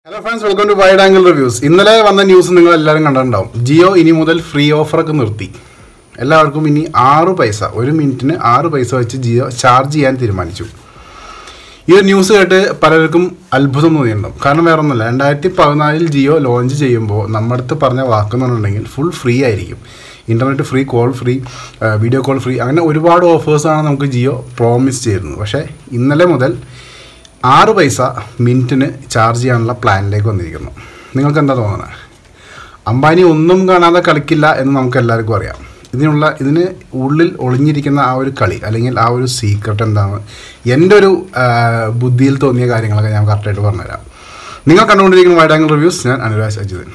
hello friends welcome to wide angle reviews ഇന്നലെ വന്ന news നിങ്ങൾ എല്ലാവരും കണ്ടിട്ടുണ്ടാവും ജിയോ ഇനി മുതൽ ഫ്രീ ഓഫറൊക്കെ നിർത്തി എല്ലാവർക്കും ഇനി ആറ് പൈസ ഒരു മിനിറ്റിന് ആറ് പൈസ വെച്ച് ജിയോ ചാർജ് ചെയ്യാൻ തീരുമാനിച്ചു ഈ ഒരു ന്യൂസ് കേട്ട് പലർക്കും അത്ഭുതം തോന്നിയിട്ടുണ്ടാവും കാരണം വേറെ ഒന്നുമില്ല രണ്ടായിരത്തി പതിനാലിൽ ജിയോ ലോഞ്ച് ചെയ്യുമ്പോൾ നമ്മുടെ അടുത്ത് പറഞ്ഞ വാക്കെന്ന് പറഞ്ഞിട്ടുണ്ടെങ്കിൽ ഫുൾ ഫ്രീ ആയിരിക്കും internet free call free video call free അങ്ങനെ ഒരുപാട് ഓഫേഴ്സാണ് നമുക്ക് ജിയോ പ്രോമിസ് ചെയ്യുന്നത് പക്ഷേ ഇന്നലെ മുതൽ ആറ് പൈസ മിനിറ്റിന് ചാർജ് ചെയ്യാനുള്ള പ്ലാനിലേക്ക് വന്നിരിക്കുന്നു നിങ്ങൾക്ക് എന്താ തോന്നുന്നത് അംബാനി ഒന്നും കാണാതെ കളിക്കില്ല എന്ന് നമുക്ക് എല്ലാവർക്കും അറിയാം ഇതിനുള്ള ഇതിന് ഉള്ളിൽ ഒളിഞ്ഞിരിക്കുന്ന ആ ഒരു കളി അല്ലെങ്കിൽ ആ ഒരു സീക്രട്ട് എന്താണ് എൻ്റെ ഒരു ആ, ബുദ്ധിയിൽ തോന്നിയ കാര്യങ്ങളൊക്കെ ഞാൻ കറക്റ്റായിട്ട് പറഞ്ഞുതരാം നിങ്ങൾ കണ്ടുകൊണ്ടിരിക്കുന്ന വൈഡ് ആംഗിൾ റിവ്യൂസ് ഞാൻ അനുരാജ് അജിതൻ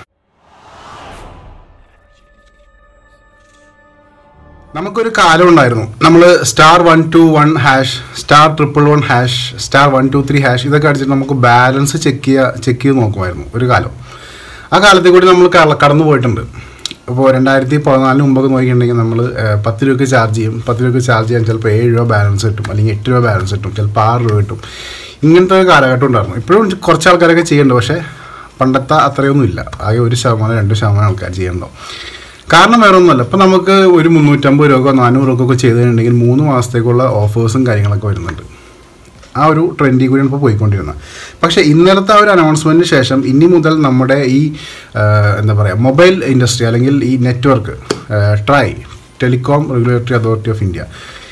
നമുക്കൊരു കാലം ഉണ്ടായിരുന്നു നമ്മൾ star one two one hash star triple one hash star one two three hash ഇതൊക്കെ അടിച്ചിട്ട് നമുക്ക് ബാലൻസ് ചെക്ക് ചെയ്യുക ചെക്ക് ചെയ്ത് നോക്കുമായിരുന്നു ഒരു കാലം ആ കാലത്തിൽ കൂടി നമ്മൾ കട- കടന്നു പോയിട്ടുണ്ട് ഇപ്പോൾ രണ്ടായിരത്തി പതിനാലിന് മുമ്പൊക്കെ നോക്കിയിട്ടുണ്ടെങ്കിൽ നമ്മൾ പത്ത് രൂപയ്ക്ക് ചാർജ് ചെയ്യും പത്ത് രൂപയ്ക്ക് ചാർജ് ചെയ്യാൻ ചിലപ്പോൾ ഏഴ് രൂപ ബാലൻസ് കിട്ടും അല്ലെങ്കിൽ എട്ട് രൂപ ബാലൻസ് കിട്ടും ചിലപ്പോൾ ആറ് രൂപ കിട്ടും ഇങ്ങനത്തെ ഒരു കാലഘട്ടം ഉണ്ടായിരുന്നു ഇപ്പോഴും കുറച്ച് ആൾക്കാരൊക്കെ ചെയ്യുന്നുണ്ട് പക്ഷേ പണ്ടത്തെ അത്രയൊന്നും ഇല്ല ആകെ ഒരു ശതമാനം രണ്ട് ശതമാനം ആൾക്കാർ ചെയ്യണ്ടോ കാരണം വേറെ ഒന്നുമല്ല ഇപ്പം നമുക്ക് ഒരു മുന്നൂറ്റമ്പത് രൂപ നാനൂറ് രൂപ ഒക്കെ ചെയ്തിട്ടുണ്ടെങ്കിൽ മൂന്ന് മാസത്തേക്കുള്ള ഓഫേഴ്സും കാര്യങ്ങളൊക്കെ വരുന്നുണ്ട് ആ ഒരു ട്രെൻഡിൽ കൂടിയാണ് ഇപ്പോൾ പോയിക്കൊണ്ടിരുന്നത് പക്ഷേ ഇന്നലത്തെ ആ ഒരു അനൗൺസ്മെൻറ്റിന് ശേഷം ഇനി മുതൽ നമ്മുടെ ഈ ആ, എന്താ പറയുക മൊബൈൽ ഇൻഡസ്ട്രി അല്ലെങ്കിൽ ഈ network TRAI telecom regulatory authority of India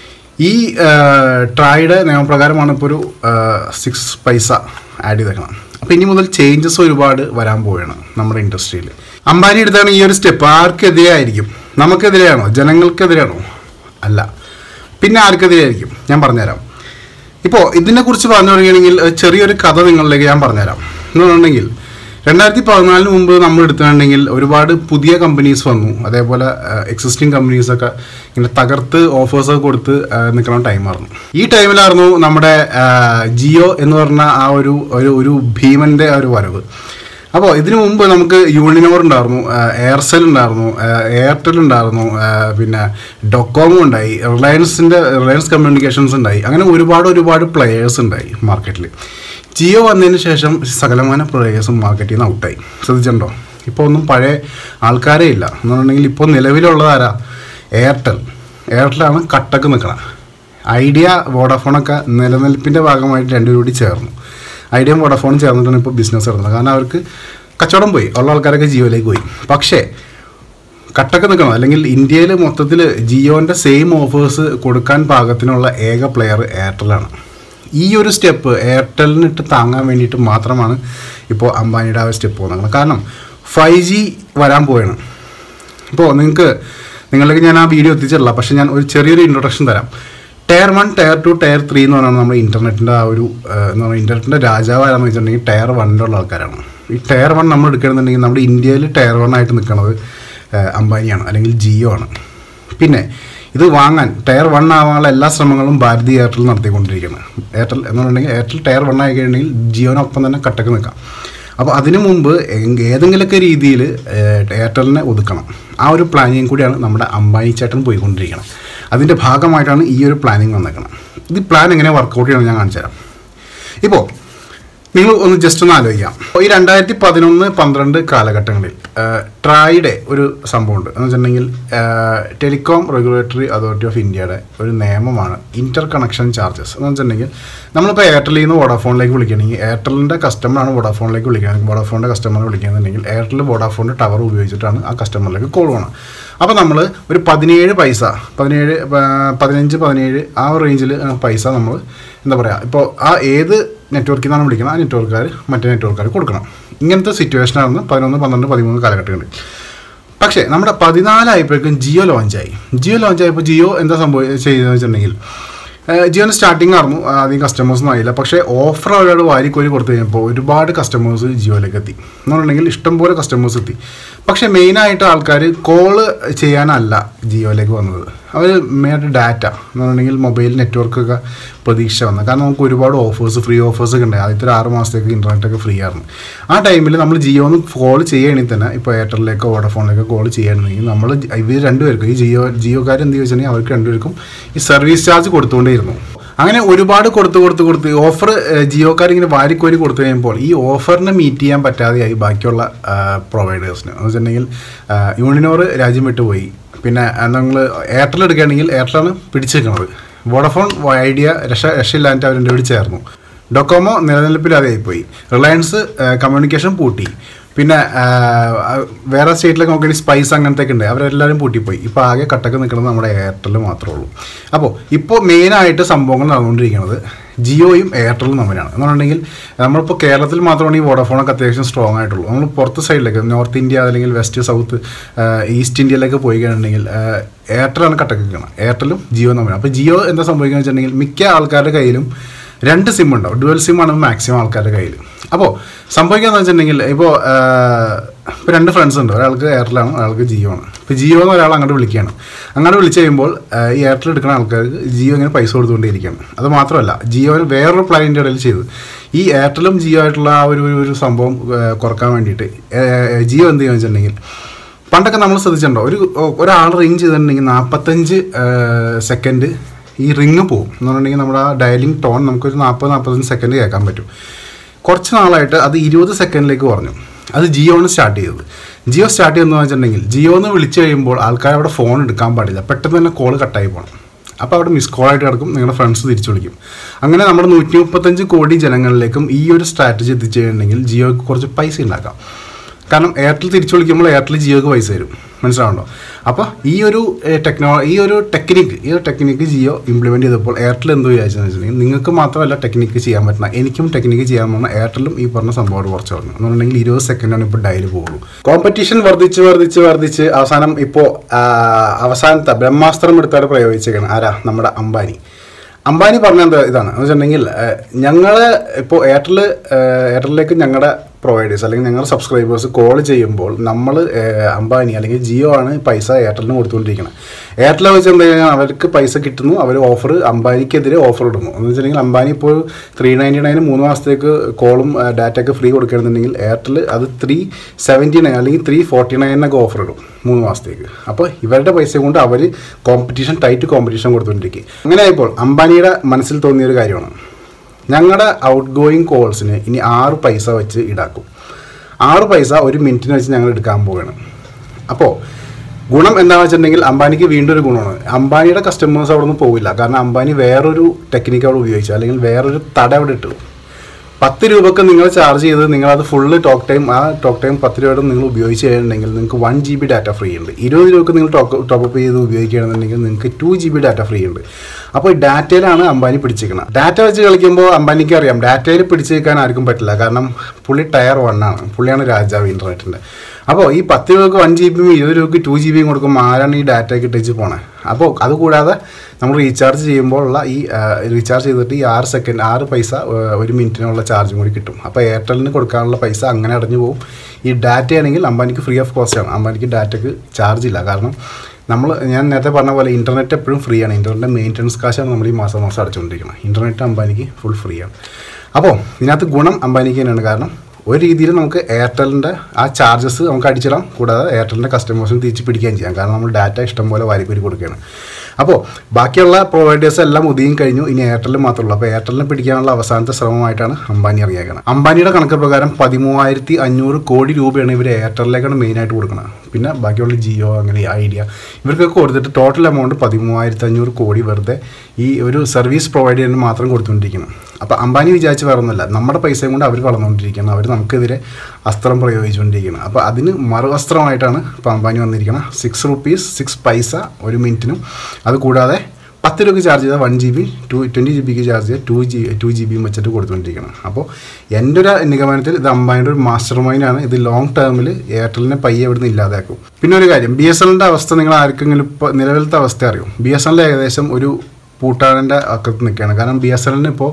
ഈ ആ, ട്രൈയുടെ നിയമപ്രകാരമാണ് ഇപ്പോൾ ഒരു സിക്സ് പൈസ ആഡ് ചെയ്തേക്കണം അപ്പോൾ ഇനി മുതൽ ചേഞ്ചസ് ഒരുപാട് വരാൻ പോവുകയാണ് നമ്മുടെ ഇൻഡസ്ട്രിയിൽ അംബാനി എടുത്താണ് ഈ ഒരു സ്റ്റെപ്പ് ആർക്കെതിരെ ആയിരിക്കും നമുക്കെതിരെയാണോ ജനങ്ങൾക്കെതിരെയാണോ അല്ല പിന്നെ ആർക്കെതിരെയായിരിക്കും ഞാൻ പറഞ്ഞുതരാം ഇപ്പോൾ ഇതിനെക്കുറിച്ച് പറഞ്ഞു തുടങ്ങുകയാണെങ്കിൽ ഒരു ചെറിയൊരു കഥ നിങ്ങളിലേക്ക് ഞാൻ പറഞ്ഞുതരാം എന്ന് പറഞ്ഞിട്ടുണ്ടെങ്കിൽ രണ്ടായിരത്തി പതിനാലിന് മുമ്പ് നമ്മൾ എടുത്തിട്ടുണ്ടെങ്കിൽ ഒരുപാട് പുതിയ കമ്പനീസ് വന്നു അതേപോലെ എക്സിസ്റ്റിംഗ് കമ്പനീസൊക്കെ ഇങ്ങനെ തകർത്ത് ഓഫേഴ്സൊക്കെ കൊടുത്ത് ആ, നിൽക്കുന്ന ടൈമായിരുന്നു ഈ ടൈമിലായിരുന്നു നമ്മുടെ ആ, ജിയോ എന്ന് പറഞ്ഞ ആ ഒരു ഒരു ഒരു ഭീമൻ്റെ ആ ഒരു വരവ് അപ്പോൾ ഇതിനു മുമ്പ് നമുക്ക് യൂണിനോർ ഉണ്ടായിരുന്നു ആ, എയർസെൽ ഉണ്ടായിരുന്നു ആ, എയർടെൽ ഉണ്ടായിരുന്നു ആ, പിന്നെ ഡൊക്കോമോ ഉണ്ടായി റിലയൻസിൻ്റെ റിലയൻസ് കമ്മ്യൂണിക്കേഷൻസ് ഉണ്ടായി അങ്ങനെ ഒരുപാട് ഒരുപാട് പ്ലെയേഴ്സ് ഉണ്ടായി മാർക്കറ്റിൽ ജിയോ വന്നതിന് ശേഷം സകലമാന പ്ലെയേഴ്സും മാർക്കറ്റിൽ നിന്ന് ഔട്ടായി ശ്രദ്ധിച്ചിട്ടുണ്ടോ ഇപ്പോൾ ഒന്നും പഴയ ആൾക്കാരേ ഇല്ല എന്ന് പറഞ്ഞിട്ടുണ്ടെങ്കിൽ ഇപ്പോൾ നിലവിലുള്ളത് ആരാ എയർടെൽ എയർടെലാണ് കട്ടക്ക് നിൽക്കണം ഐഡിയ വോഡഫോണൊക്കെ നിലനിൽപ്പിൻ്റെ ഭാഗമായിട്ട് രണ്ടുപേരും കൂടി ചേർന്നു ഐഡിയയും വോഡഫോണും ചേർന്നിട്ടാണ് ഇപ്പോൾ ബിസിനസ് നടത്തുന്നത് കാരണം അവർക്ക് കച്ചവടം പോയി ഉള്ള ആൾക്കാരൊക്കെ ജിയോയിലേക്ക് പോയി പക്ഷേ കട്ടക്ക് നിൽക്കണം അല്ലെങ്കിൽ ഇന്ത്യയിൽ മൊത്തത്തിൽ ജിയോൻ്റെ സെയിം ഓഫേഴ്സ് കൊടുക്കാൻ പാകത്തിനുള്ള ഏക പ്ലെയർ എയർടെലാണ് ഈ ഒരു സ്റ്റെപ്പ് എയർടെലിനിട്ട് താങ്ങാൻ വേണ്ടിയിട്ട് മാത്രമാണ് ഇപ്പോൾ അംബാനിയുടെ ആ ഒരു സ്റ്റെപ്പ് പോകുന്നത് കാരണം ഫൈവ് ജി വരാൻ പോവുകയാണ് ഇപ്പോൾ നിങ്ങൾക്ക് നിങ്ങളിലേക്ക് ഞാൻ ആ വീഡിയോ എത്തിച്ചിട്ടില്ല പക്ഷേ ഞാൻ ഒരു ചെറിയൊരു ഇൻട്രൊഡക്ഷൻ തരാം tier one tier two tier three എന്ന് പറയുന്നത് നമ്മുടെ ഇൻ്റർനെറ്റിൻ്റെ ആ ഒരു ആ, എന്ന് പറയുക ഇൻ്റർനെറ്റിൻ്റെ രാജാവ് ആരാന്ന് വെച്ചിട്ടുണ്ടെങ്കിൽ ടയർ വണ്ണിലുള്ള ആൾക്കാരാണ് ഈ ടയർ വൺ നമ്മൾ എടുക്കുകയാണെന്നുണ്ടെങ്കിൽ നമ്മുടെ ഇന്ത്യയിൽ ടയർ വൺ ആയിട്ട് നിൽക്കുന്നത് ആ, അംബാനിയാണ് അല്ലെങ്കിൽ ജിയോ ആണ് പിന്നെ ഇത് വാങ്ങാൻ ടയർ വൺ ആവാനുള്ള എല്ലാ ശ്രമങ്ങളും ഭാരതി എയർടെൽ നടത്തിക്കൊണ്ടിരിക്കുന്നത് എയർടെൽ എന്ന് പറഞ്ഞിട്ടുണ്ടെങ്കിൽ എയർടെൽ ടയർ വൺ ആയി കഴിഞ്ഞിട്ടുണ്ടെങ്കിൽ ജിയോനൊപ്പം തന്നെ കട്ടക്ക് നിൽക്കാം അപ്പോൾ അതിനു മുമ്പ് എങ് ഏതെങ്കിലുമൊക്കെ രീതിയിൽ എയർടെലിനെ ഒതുക്കണം ആ ഒരു പ്ലാനിങ് കൂടിയാണ് നമ്മുടെ അംബാനി ചേട്ടൻ പോയിക്കൊണ്ടിരിക്കുന്നത് അതിൻ്റെ ഭാഗമായിട്ടാണ് ഈ ഒരു പ്ലാനിങ് വന്നേക്കുന്നത് ഇത് പ്ലാൻ എങ്ങനെ വർക്കൗട്ട് ചെയ്യണം ഞാൻ കാണിച്ചു തരാം ഇപ്പോൾ നിങ്ങൾ ഒന്ന് ജസ്റ്റ് ഒന്ന് ആലോചിക്കാം അപ്പോൾ ഈ രണ്ടായിരത്തി പതിനൊന്ന് പന്ത്രണ്ട് കാലഘട്ടങ്ങളിൽ ട്രായുടെ ഒരു സംഭവമുണ്ട് എന്ന് വെച്ചിട്ടുണ്ടെങ്കിൽ ടെലികോം റെഗുലേറ്ററി അതോറിറ്റി ഓഫ് ഇന്ത്യയുടെ ഒരു നിയമമാണ് ഇൻ്റർ കണക്ഷൻ ചാർജസ് എന്ന് വെച്ചിട്ടുണ്ടെങ്കിൽ നമ്മളിപ്പോൾ എയർടെലിൽ നിന്ന് വോഡാഫോണിലേക്ക് വിളിക്കണമെങ്കിൽ എയർടെലിൻ്റെ കസ്റ്റമറാണ് വോഡാഫോണിലേക്ക് വിളിക്കുകയാണെങ്കിൽ വോഡാഫോണിൻ്റെ കസ്റ്റമറെ വിളിക്കുകയാണെന്നുണ്ടെങ്കിൽ എയർടെൽ വോഡാഫോണിൻ്റെ ടവർ ഉപയോഗിച്ചിട്ടാണ് ആ കസ്റ്റമറിലേക്ക് കോൾ പോകണം അപ്പോൾ നമ്മൾ ഒരു പതിനേഴ് പൈസ പതിനേഴ് പ- പതിനഞ്ച് പതിനേഴ് ആ ഒരു റേഞ്ചിൽ പൈസ നമ്മൾ എന്താ പറയുക ഇപ്പോൾ ആ ഏത് നെറ്റ്വർക്കിൽ നിന്നാണ് വിളിക്കുന്നത് ആ നെറ്റ്വർക്കുകാർ മറ്റേ നെറ്റ്വർക്കുകാർ കൊടുക്കണം ഇങ്ങനത്തെ സിറ്റുവേഷനായിരുന്നു പതിനൊന്ന് പന്ത്രണ്ട് പതിമൂന്ന് കാലഘട്ടങ്ങളിൽ പക്ഷേ നമ്മുടെ പതിനാലായപ്പോഴേക്കും ജിയോ ലോഞ്ചായി ജിയോ ലോഞ്ചായപ്പോൾ ജിയോ എന്താ സംഭവം ചെയ്തതെന്ന് വെച്ചിട്ടുണ്ടെങ്കിൽ ജിയോന് സ്റ്റാർട്ടിംഗ് ആയിരുന്നു ആദ്യം കസ്റ്റമേഴ്സൊന്നും ആയില്ല പക്ഷേ ഓഫർ അവരോട് വാരിക്കോരി കൊടുത്തു കഴിഞ്ഞപ്പോൾ ഒരുപാട് കസ്റ്റമേഴ്സ് ജിയോയിലേക്ക് എത്തി എന്ന് പറഞ്ഞിട്ടുണ്ടെങ്കിൽ ഇഷ്ടംപോലെ കസ്റ്റമേഴ്സ് എത്തി പക്ഷേ മെയിനായിട്ട് ആൾക്കാർ കോള് ചെയ്യാനല്ല ജിയോയിലേക്ക് വന്നത് അവർ മെയിനായിട്ട് ഡാറ്റ എന്ന് പറഞ്ഞിട്ടുണ്ടെങ്കിൽ മൊബൈൽ നെറ്റ്വർക്കൊക്കെ പ്രതീക്ഷ വന്നത് കാരണം നമുക്ക് ഒരുപാട് ഓഫേഴ്സ് ഫ്രീ ഓഫേഴ്സ് ഒക്കെ ഉണ്ടായി ആദ്യത്തെ ഒരു ആറ് മാസത്തേക്ക് ഇൻ്റർനെറ്റ് ഒക്കെ ഫ്രീ ആയിരുന്നു ആ ടൈമിൽ നമ്മൾ ജിയോന്ന് കോൾ ചെയ്യുകയാണെങ്കിൽ തന്നെ ഇപ്പോൾ എയർടെലിലേക്കോ വോഡഫോണിലേക്കോ കോൾ ചെയ്യുകയാണെങ്കിൽ നമ്മൾ ഇവർ രണ്ടുപേർക്കും ഈ ജിയോ ജിയോക്കാർ എന്ത് ചോദിച്ചിട്ടുണ്ടെങ്കിൽ അവർക്ക് രണ്ടുപേർക്കും ഈ സർവീസ് ചാർജ് കൊടുത്തുകൊണ്ടേയിരുന്നു അങ്ങനെ ഒരുപാട് കൊടുത്ത് കൊടുത്ത് കൊടുത്ത് ഓഫർ ജിയോക്കാർ ഇങ്ങനെ വാരിക്കോരി കൊടുത്തു കഴിയുമ്പോൾ ഈ ഓഫറിനെ മീറ്റ് ചെയ്യാൻ പറ്റാതെയായി ബാക്കിയുള്ള പ്രൊവൈഡേഴ്സിന് എന്ന് വെച്ചിട്ടുണ്ടെങ്കിൽ ആ, യൂണിനോർ രാജ്യം വിട്ടുപോയി പിന്നെ നമ്മൾ എയർടെൽ എടുക്കുകയാണെങ്കിൽ എയർടെലാണ് പിടിച്ചേക്കുന്നത് വോഡഫോൺ ഐഡിയ രക്ഷ രക്ഷയില്ലാണ്ട് അവരുടെ കൂടി ചേർന്നു ഡൊക്കോമോ നിലനിൽപ്പിലാതെയായിപ്പോയി റിലയൻസ് കമ്മ്യൂണിക്കേഷൻ പൂട്ടി പിന്നെ ആ, വേറെ സ്റ്റേറ്റിലൊക്കെ നോക്കുകയാണെങ്കിൽ സ്പൈസ് അങ്ങനത്തെ ഉണ്ട് അവരെല്ലാവരും പൂട്ടിപ്പോയി ഇപ്പോൾ ആകെ കട്ടക്ക് നിൽക്കുന്നത് നമ്മുടെ എയർടെൽ മാത്രമേ ഉള്ളൂ അപ്പോൾ ഇപ്പോൾ മെയിനായിട്ട് സംഭവങ്ങൾ നടന്നുകൊണ്ടിരിക്കുന്നത് ജിയോയും എയർടെലും തമ്മിലാണ് എന്ന് പറഞ്ഞിട്ടുണ്ടെങ്കിൽ നമ്മളിപ്പോൾ കേരളത്തിൽ മാത്രമാണ് ഈ വോഡഫോണൊക്കെ അത്യാവശ്യം സ്ട്രോങ് ആയിട്ടുള്ളൂ നമ്മൾ പുറത്ത് സൈഡിലേക്ക് നോർത്ത് ഇന്ത്യ അല്ലെങ്കിൽ വെസ്റ്റ് സൗത്ത് ഈസ്റ്റ് ഇന്ത്യയിലൊക്കെ പോയി കഴിഞ്ഞിട്ടുണ്ടെങ്കിൽ എയർടെലാണ് കട്ടക്ക് നിൽക്കണം എയർടെലും ജിയോ തമ്മിലാണ് അപ്പോൾ ജിയോ എന്താ സംഭവിക്കുന്നത് വെച്ചിട്ടുണ്ടെങ്കിൽ മിക്ക ആൾക്കാരുടെ കയ്യിലും രണ്ട് സിം ഉണ്ടാവും ഡുവൽ സിം ആണ് മാക്സിമം ആൾക്കാരുടെ കയ്യിൽ അപ്പോൾ സംഭവിക്കാന്ന് വെച്ചിട്ടുണ്ടെങ്കിൽ ഇപ്പോൾ ഇപ്പോൾ രണ്ട് ഫ്രണ്ട്സ് ഉണ്ട് ഒരാൾക്ക് എയർടെലാണ് ഒരാൾക്ക് ജിയോ ആണ് ഇപ്പോൾ ജിയോ എന്ന് ഒരാൾ അങ്ങോട്ട് വിളിക്കുകയാണ് അങ്ങോട്ട് വിളിച്ച് കഴിയുമ്പോൾ ആ, ഈ എയർടെൽ എടുക്കുന്ന ആൾക്കാർക്ക് ജിയോ ഇങ്ങനെ പൈസ കൊടുത്തുകൊണ്ടേയിരിക്കുകയാണ് അത് മാത്രമല്ല ജിയോന് വേറൊരു പ്ലാനിൻ്റെ ഇടയിൽ ചെയ്തു ഈ എയർടെലും ജിയോ ആയിട്ടുള്ള ആ ഒരു ഒരു- ഒരു സംഭവം ആ, കുറക്കാൻ വേണ്ടിയിട്ട് ആ, ജിയോ എന്ത് ചെയ്യുക വെച്ചിട്ടുണ്ടെങ്കിൽ പണ്ടൊക്കെ നമ്മൾ ശ്രദ്ധിച്ചിട്ടുണ്ടോ ഒരു ഒരാൾ റിങ് ചെയ്തിട്ടുണ്ടെങ്കിൽ നാൽപ്പത്തഞ്ച് സെക്കൻഡ് ഈ റിങ് പോകും എന്ന് പറഞ്ഞിട്ടുണ്ടെങ്കിൽ നമ്മുടെ ആ ഡയലിംഗ് ടോൺ നമുക്കൊരു നാൽപ്പത് നാൽപ്പത്തഞ്ച് സെക്കൻഡ് കേൾക്കാൻ പറ്റും കുറച്ച് നാളായിട്ട് അത് ഇരുപത് സെക്കൻഡിലേക്ക് കുറഞ്ഞു അത് ജിയോണ് സ്റ്റാർട്ട് ചെയ്തത് ജിയോ സ്റ്റാർട്ട് ചെയ്തെന്ന് വെച്ചിട്ടുണ്ടെങ്കിൽ ജിയോ എന്ന് വിളിച്ചു കഴിയുമ്പോൾ ആൾക്കാർ അവിടെ ഫോൺ എടുക്കാൻ പാടില്ല പെട്ടെന്ന് തന്നെ കോൾ കട്ടായി പോകണം അപ്പോൾ അവിടെ മിസ് കോൾ ആയിട്ട് കിടക്കും നിങ്ങളുടെ ഫ്രണ്ട്സ് തിരിച്ചു വിളിക്കും അങ്ങനെ നമ്മുടെ നൂറ്റി മുപ്പത്തഞ്ച് കോടി ജനങ്ങളിലേക്കും ഈ ഒരു സ്ട്രാറ്റജി എത്തിച്ചു കഴിഞ്ഞിട്ടുണ്ടെങ്കിൽ ജിയോക്ക് കുറച്ച് പൈസ ഉണ്ടാക്കാം കാരണം എയർടെൽ തിരിച്ചു വിളിക്കുമ്പോൾ എയർടെൽ ജിയോക്ക് പൈസ തരും മനസ്സിലാവുണ്ടോ അപ്പോൾ ഈ ഒരു ടെക്നോ ഈ ഒരു ടെക്നിക്ക് ഈ ഒരു ടെക്നിക്ക് ജിയോ ഇംപ്ലിമെൻറ്റ് ചെയ്തപ്പോൾ എയർടെൽ എന്ത് വിചാരിച്ചെന്ന് വെച്ചിട്ടുണ്ടെങ്കിൽ നിങ്ങൾക്ക് മാത്രമല്ല ടെക്നിക്ക് ചെയ്യാൻ പറ്റുന്ന എനിക്കും ടെക്നിക്ക് ചെയ്യാൻ പോകുന്ന എയർടെലും ഈ പറഞ്ഞ സംഭവം കുറച്ച് പറഞ്ഞു എന്നുണ്ടെങ്കിൽ ഇരുപത് സെക്കൻഡാണ് ഇപ്പോൾ ഡയൽ പോകുള്ളൂ കോമ്പറ്റീഷൻ വർദ്ധിച്ച് വർദ്ധിച്ച് വർദ്ധിച്ച് അവസാനം ഇപ്പോൾ അവസാനത്തെ ബ്രഹ്മാസ്ത്രം എടുത്തവരെ പ്രയോഗിച്ചേക്കാണ് ആരാ നമ്മുടെ അംബാനി അംബാനി പറഞ്ഞ എന്താ ഇതാണ് എന്ന് വെച്ചിട്ടുണ്ടെങ്കിൽ ഞങ്ങൾ ഇപ്പോൾ എയർടെൽ എയർടെലിലേക്ക് ഞങ്ങളുടെ പ്രൊവൈഡേഴ്സ് അല്ലെങ്കിൽ ഞങ്ങളുടെ സബ്സ്ക്രൈബേഴ്സ് കോൾ ചെയ്യുമ്പോൾ നമ്മൾ അംബാനി അല്ലെങ്കിൽ ജിയോ ആണ് പൈസ എയർടെലിന് കൊടുത്തുകൊണ്ടിരിക്കുന്നത് എയർടെൽ വെച്ച് എന്താ കഴിഞ്ഞാൽ അവർക്ക് പൈസ കിട്ടുന്നു അവർ ഓഫർ അംബാനിക്കെതിരെ ഓഫർ ഇടുന്നു എന്ന് വെച്ചിട്ടുണ്ടെങ്കിൽ അംബാനി ഇപ്പോൾ ത്രീ നയൻറ്റി നയൻ മൂന്ന് മാസത്തേക്ക് കോളും ഡാറ്റയൊക്കെ ഫ്രീ കൊടുക്കുകയാണെന്നുണ്ടെങ്കിൽ എയർടെൽ അത് ത്രീ സെവൻറ്റി നയൻ അല്ലെങ്കിൽ ത്രീ ഫോർട്ടി നയനൊക്കെ ഓഫർ ഇടും മൂന്ന് മാസത്തേക്ക് അപ്പോൾ ഇവരുടെ പൈസ കൊണ്ട് അവർ കോമ്പറ്റീഷൻ ടൈറ്റ് കോമ്പറ്റീഷൻ കൊടുത്തുകൊണ്ടിരിക്കും അങ്ങനെ ആയപ്പോൾ അംബാനിയുടെ മനസ്സിൽ തോന്നിയ ഒരു കാര്യമാണ് ഞങ്ങളുടെ ഔട്ട് ഗോയിങ് കോൾസിന് ഇനി ആറ് പൈസ വെച്ച് ഈടാക്കും ആറ് പൈസ ഒരു മിനിറ്റിന് വെച്ച് ഞങ്ങൾ എടുക്കാൻ പോവുകയാണ് അപ്പോൾ ഗുണം എന്താണെന്ന് വെച്ചിട്ടുണ്ടെങ്കിൽ അംബാനിക്ക് വീണ്ടും ഒരു ഗുണമാണ് അംബാനിയുടെ കസ്റ്റമേഴ്സ് അവിടെ നിന്ന് പോവില്ല കാരണം അംബാനി വേറൊരു ടെക്നിക്ക് അവിടെ ഉപയോഗിച്ചു അല്ലെങ്കിൽ വേറൊരു തട അവിടെ ഇട്ടു പത്ത് രൂപക്ക് നിങ്ങൾ ചാർജ് ചെയ്ത് നിങ്ങളത് ഫുള്ള് ടോക്ക് ടൈം ആ ടോക്ക് ടൈം പത്ത് രൂപയുടെ നിങ്ങൾ ഉപയോഗിച്ച് കഴിഞ്ഞിട്ടുണ്ടെങ്കിൽ നിങ്ങൾക്ക് one G B data free ഉണ്ട് ഇരുപത് രൂപക്ക് നിങ്ങൾ ടോക്ക് ടോപ്പ് ചെയ്ത് ഉപയോഗിക്കുകയാണെന്നുണ്ടെങ്കിൽ നിങ്ങൾക്ക് two G B data free ഉണ്ട് അപ്പോൾ ഈ ഡാറ്റയിലാണ് അംബാനി പിടിച്ചിരിക്കുന്നത് ഡാറ്റ വെച്ച് കളിക്കുമ്പോൾ അംബാനിക്ക് അറിയാം ഡാറ്റയിൽ പിടിച്ച് നിൽക്കാൻ ആർക്കും പറ്റില്ല കാരണം പുള്ളി ടയർ വൺ ആണ് പുള്ളിയാണ് രാജാവ് ഇൻ്റർനെറ്റിൻ്റെ അപ്പോൾ ഈ പത്ത് രൂപക്ക് വൺ ജി ബിയും ഇരുപത് രൂപയ്ക്ക് ടു ജി ബിയും കൊടുക്കുമ്പോൾ ആരാണ് ഈ ഡാറ്റയൊക്കെ ഇട്ടിച്ച് പോണേ അപ്പോൾ അതുകൂടാതെ നമ്മൾ റീചാർജ് ചെയ്യുമ്പോഴുള്ള ഈ റീചാർജ് ചെയ്തിട്ട് ഈ ആറ് സെക്കൻഡ് ആറ് പൈസ ആ, ഒരു മിനിറ്റിനുള്ള ചാർജും കൂടി കിട്ടും അപ്പോൾ എയർടെലിന് കൊടുക്കാനുള്ള പൈസ അങ്ങനെ അടഞ്ഞു പോകും ഈ ഡാറ്റ ആണെങ്കിൽ അംബാനിക്ക് ഫ്രീ ഓഫ് കോസ്റ്റ് ആണ് അംബാനിക്ക് ഡാറ്റയ്ക്ക് ചാർജ് ഇല്ല കാരണം നമ്മൾ ഞാൻ നേരത്തെ പറഞ്ഞ പോലെ ഇൻ്റർനെറ്റ് എപ്പോഴും ഫ്രീ ആണ് ഇൻ്റർനെറ്റ് മെയിൻ്റനൻസ് കാശാണ് നമ്മൾ ഈ മാസം മാസം അടച്ചുകൊണ്ടിരിക്കുന്നത് ഇൻ്റർനെറ്റ് അംബാനിക്ക് ഫുൾ ഫ്രീ ആണ് അപ്പോൾ ഇതിനകത്ത് ഗുണം അംബാനിക്ക് തന്നെയാണ് കാരണം ഒരു രീതിയിൽ നമുക്ക് എയർടെലിൻ്റെ ആ ചാർജസ് നമുക്ക് അടിച്ചിടാം കൂടാതെ എയർടെലിൻ്റെ കസ്റ്റമേഴ്സിന് തിരിച്ച് പിടിക്കുകയും ചെയ്യാം കാരണം നമ്മൾ ഡാറ്റ ഇഷ്ടംപോലെ വാരിക്കൂരി കൊടുക്കുകയാണ് അപ്പോൾ ബാക്കിയുള്ള പ്രൊവൈഡേഴ്സ് എല്ലാം ഒതുങ്ങി കഴിഞ്ഞു ഇനി എയർടെല്ലിൽ മാത്രമേ ഉള്ളൂ അപ്പോൾ എയർടെലിനെ പിടിക്കാനുള്ള അവസാനത്തെ ശ്രമമായിട്ടാണ് അംബാനി ഇറങ്ങിയേക്കുന്നത് അംബാനിയുടെ കണക്ക് പ്രകാരം പതിമൂവായിരത്തി അഞ്ഞൂറ് കോടി രൂപയാണ് ഇവർ എയർടെലിലേക്കാണ് മെയിനായിട്ട് കൊടുക്കുന്നത് പിന്നെ ബാക്കിയുള്ള ജിയോ അങ്ങനെ ഐഡിയ ഇവർക്കൊക്കെ കൊടുത്തിട്ട് ടോട്ടൽ എമൗണ്ട് പതിമൂവായിരത്തി അഞ്ഞൂറ് കോടി വെറുതെ ഈ ഒരു സർവീസ് പ്രൊവൈഡ് ചെയ്യാൻ മാത്രം കൊടുത്തുകൊണ്ടിരിക്കണം അപ്പോൾ അംബാനി വിചാരിച്ച് വേറൊന്നുമല്ല നമ്മുടെ പൈസയും കൊണ്ട് അവർ വളർന്നുകൊണ്ടിരിക്കുകയാണ് അവർ നമുക്കെതിരെ അസ്ത്രം പ്രയോഗിച്ചുകൊണ്ടിരിക്കുകയാണ് അപ്പോൾ അതിന് മറുവസ്ത്രമായിട്ടാണ് ഇപ്പോൾ അംബാനി വന്നിരിക്കുന്നത് സിക്സ് റുപ്പീസ് സിക്സ് പൈസ ഒരു മിനിറ്റിനും അതുകൂടാതെ പത്ത് രൂപയ്ക്ക് ചാർജ് ചെയ്താൽ one G B two twenty G ബിക്ക് ചാർജ് ചെയ്താൽ ടു ജി ടു ജി ബിയും വെച്ചിട്ട് കൊടുത്തുകൊണ്ടിരിക്കണം അപ്പോൾ എൻ്റെ ഒരു നിഗമനത്തിൽ ഇത് അംബാനിയുടെ ഒരു മാസ്റ്റർ മൈൻഡാണ് ഇത് ലോങ് ടേമിൽ എയർടെലിനെ പയ്യെ ഇവിടുന്ന് ഇല്ലാതാക്കും പിന്നെ ഒരു കാര്യം ബി എസ് എല്ലിൻ്റെ അവസ്ഥ നിങ്ങൾ ആർക്കെങ്കിലും ഇപ്പോൾ നിലവിലത്തെ അവസ്ഥ അറിയും ബി എസ് എല്ലിൽ ഏകദേശം ഒരു പൂട്ടാടിൻ്റെ അക്കത്ത് നിൽക്കുകയാണ് കാരണം ബി എസ് എല്ലിന് ഇപ്പോൾ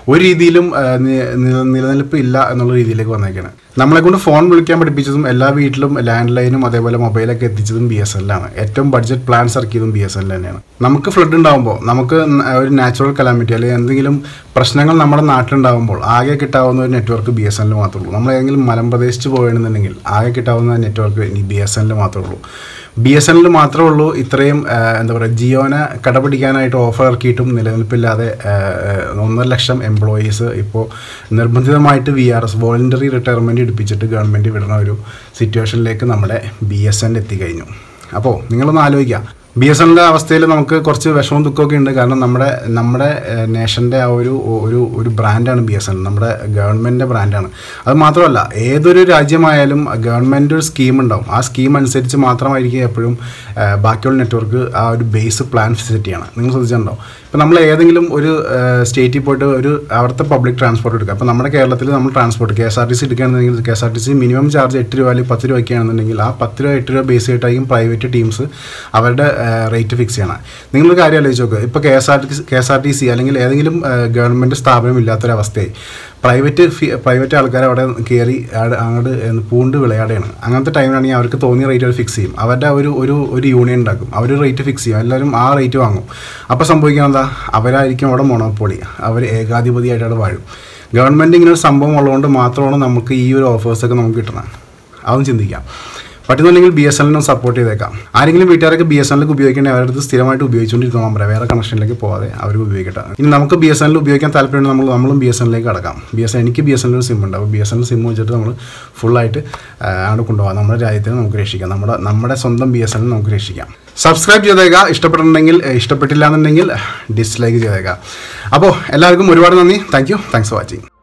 ഒരു രീതിയിലും ആ, നി- നില- നിലനിൽപ്പ് ഇല്ല എന്നുള്ള രീതിയിലേക്ക് വന്നേക്കാണ് നമ്മളെ കൊണ്ട് ഫോൺ വിളിക്കാൻ പഠിപ്പിച്ചതും എല്ലാ വീട്ടിലും ലാൻഡ് ലൈനും അതേപോലെ മൊബൈലൊക്കെ എത്തിച്ചതും ബി എസ് എല്ലാണ് ഏറ്റവും ബഡ്ജറ്റ് പ്ലാൻസ് ഇറക്കിയതും ബി എസ് എൽ തന്നെയാണ് നമുക്ക് ഫ്ലഡ് ഉണ്ടാകുമ്പോൾ നമുക്ക് ന- ഒരു നാച്ചുറൽ കലാമിറ്റി അല്ലെങ്കിൽ എന്തെങ്കിലും പ്രശ്നങ്ങൾ നമ്മുടെ നാട്ടിലുണ്ടാകുമ്പോൾ ആകെ കിട്ടാവുന്ന ഒരു നെറ്റ്വർക്ക് ബി എസ് എല്ലിൽ മാത്രമേ ഉള്ളൂ നമ്മൾ ഏതെങ്കിലും മലമ്പ്രദേശത്ത് പോകണമെന്നുണ്ടെങ്കിൽ ആകെ കിട്ടാവുന്ന നെറ്റ്വർക്ക് ഇനി ബി എസ് എല്ലിൽ മാത്രമേ ഉള്ളൂ ബി എസ് എല്ലിൽ മാത്രമേ ഉള്ളൂ ഇത്രയും ആ, എന്താ പറയുക ജിയോനെ കടപിടിക്കാനായിട്ട് ഓഫർ ഇറക്കിയിട്ടും നിലനിൽപ്പില്ലാതെ ആ, ആ, ഒന്നര ലക്ഷം എംപ്ലോയീസ് ഇപ്പോൾ നിർബന്ധിതമായിട്ട് V R S voluntary retirement എടുപ്പിച്ചിട്ട് ഗവൺമെൻറ് വിടുന്ന ഒരു സിറ്റുവേഷനിലേക്ക് നമ്മുടെ ബി എസ് എൻ എത്തിക്കഴിഞ്ഞു അപ്പോൾ നിങ്ങളൊന്ന് ആലോചിക്കുക ബി എസ് എന്നിൻ്റെ അവസ്ഥയിൽ നമുക്ക് കുറച്ച് വിഷമവും ദുഃഖമൊക്കെ ഉണ്ട് കാരണം നമ്മുടെ നമ്മുടെ നേഷൻ്റെ ആ ഒരു ഒരു ഒരു ബ്രാൻഡാണ് ബി എസ് എൻ നമ്മുടെ ഗവൺമെൻറ്റിൻ്റെ ബ്രാൻഡാണ് അത് മാത്രമല്ല ഏതൊരു രാജ്യമായാലും ഗവൺമെൻറ് ഒരു സ്കീം ഉണ്ടാവും ആ സ്കീം അനുസരിച്ച് മാത്രമായിരിക്കും എപ്പോഴും ആ, ബാക്കിയുള്ള നെറ്റ്വർക്ക് ആ ഒരു ബേസ് പ്ലാൻ സെറ്റ് ചെയ്യണം നിങ്ങൾ ശ്രദ്ധിച്ചിട്ടുണ്ടോ ഇപ്പോൾ നമ്മൾ ഏതെങ്കിലും ഒരു സ്റ്റേറ്റിൽ പോയിട്ട് ഒരു അവിടുത്തെ പബ്ലിക് ട്രാൻസ്പോർട്ട് എടുക്കുക അപ്പോൾ നമ്മുടെ കേരളത്തിൽ നമ്മൾ transport K S R T C എടുക്കുകയാണെന്നുണ്ടെങ്കിൽ K S R T C minimum charge എട്ട് രൂപ അല്ലെങ്കിൽ പത്ത് രൂപയ്ക്കാണെന്നുണ്ടെങ്കിൽ ആ പത്ത് രൂപ എട്ട് രൂപ ബേസ് ചെയ്തിട്ടായിരിക്കും പ്രൈവറ്റ് ടീംസ് അവരുടെ റേറ്റ് ഫിക്സ് ചെയ്യണം നിങ്ങളൊരു കാര്യം ആലോചിച്ച് നോക്കുക ഇപ്പോൾ K S R T K S R T C അല്ലെങ്കിൽ ഏതെങ്കിലും ഗവൺമെൻറ് സ്ഥാപനം ഇല്ലാത്തൊരവസ്ഥയായി പ്രൈവറ്റ് ഫി പ്രൈവറ്റ് ആൾക്കാർ അവിടെ കയറി അങ്ങോട്ട് പൂണ്ട് വിളയാടെയാണ് അങ്ങനത്തെ ടൈമിലാണെങ്കിൽ അവർക്ക് തോന്നിയ റേറ്റ് അവർ ഫിക്സ് ചെയ്യും അവരുടെ ഒരു ഒരു ഒരു യൂണിയൻ ഉണ്ടാക്കും അവർ റേറ്റ് ഫിക്സ് ചെയ്യും എല്ലാവരും ആ റേറ്റ് വാങ്ങും അപ്പോൾ സംഭവിക്കുന്നത് എന്താ അവരായിരിക്കും അവിടെ മൊണോപ്പൊളി അവർ ഏകാധിപതിയായിട്ട് അവിടെ വാഴും ഗവൺമെൻറ് ഇങ്ങനെ ഒരു സംഭവം ഉള്ളതുകൊണ്ട് മാത്രമാണ് നമുക്ക് ഈ ഒരു ഓഫേഴ്സൊക്കെ നമുക്ക് കിട്ടുന്നത് അതൊന്നും ചിന്തിക്കാം പറ്റുന്നുണ്ടെങ്കിൽ ബി എസ് എല്ലിനും സപ്പോർട്ട് ചെയ്തേക്കാം ആരെങ്കിലും വീട്ടുകാരൊക്കെ ബി എസ് എല്ലിലേക്ക് ഉപയോഗിക്കണേ അവരുടെ അടുത്ത് സ്ഥിരമായിട്ട് ഉപയോഗിച്ചുകൊണ്ടിരുന്ന നമ്പർ വേറെ കണക്ഷനിലേക്ക് പോകാതെ അവർ ഉപയോഗിക്കട്ടെ ഇനി നമുക്ക് ബി എസ് എല്ലിൽ ഉപയോഗിക്കാൻ താല്പര്യമുണ്ട് നമ്മൾ നമ്മളും ബി എസ് എല്ലിലേക്ക് കടക്കാം ബി എസ് എനിക്ക് ബി എസ് എല്ലിൽ സിം ഉണ്ട് അപ്പോൾ ബി എസ് എല്ലിൽ സിം വെച്ചിട്ട് നമ്മൾ ഫുള്ളായിട്ട് ആണ് കൊണ്ടുപോകാം നമ്മുടെ രാജ്യത്തിനെ നമുക്ക് രക്ഷിക്കാം നമ്മുടെ നമ്മുടെ സ്വന്തം ബി എസ് എല്ലിനെ നമുക്ക് രക്ഷിക്കാം സബ്സ്ക്രൈബ് ചെയ്തേക്കുക ഇഷ്ടപ്പെട്ടിട്ടുണ്ടെങ്കിൽ ഏഹ്, ഇഷ്ടപ്പെട്ടില്ല എന്നുണ്ടെങ്കിൽ ഡിസ്ലൈക്ക് ചെയ്തേക്കാം അപ്പോൾ എല്ലാവർക്കും ഒരുപാട് നന്ദി thank you thanks for watching